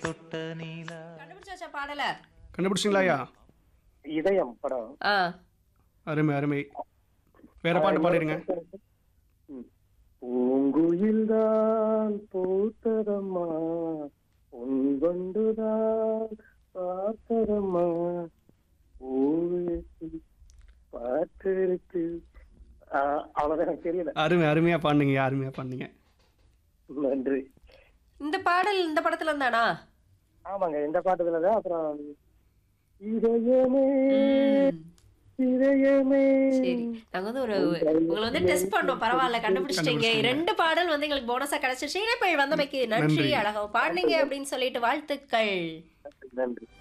தொட்ட நீலா கண்டுபிடிச்சாச்சா பாடல கண்டுபிடிச்சிங்களா ஐயா இதயம் படம் ஆ அருமை அருமை வேற பாட்டு பாடிடுங்க ம். பூங்குயில் தான் பூத்ததம்மா பொன்வண்டுதான் பார்த்ததம்மா பூவேசி பார்த்திருக்கு ஆ, அவ்வளவுதான் எனக்கு தெரியல அருமை அருமையா பாடுங்க அருமையா பாடுங்க நன்றி இந்த பாடல் இந்த படத்துல இருந்தானா ஆமாங்க இந்த பாட்டுலதான் அப்புறம் இதயமே இதயமே சரி நாங்க வந்து ஒரு உங்களை வந்து டெஸ்ட் பண்ணோம் பரவாயில்ல கண்டுபிடிச்சிட்டீங்க ரெண்டு பாடல் வந்து எங்களுக்கு போனஸா கிடைச்சிருச்சு இணைப்பை வந்தமைக்கு நன்றி நன்றி. அழகா பாடுனீங்க அப்படின்னு சொல்லிட்டு வாழ்த்துக்கள் நன்றி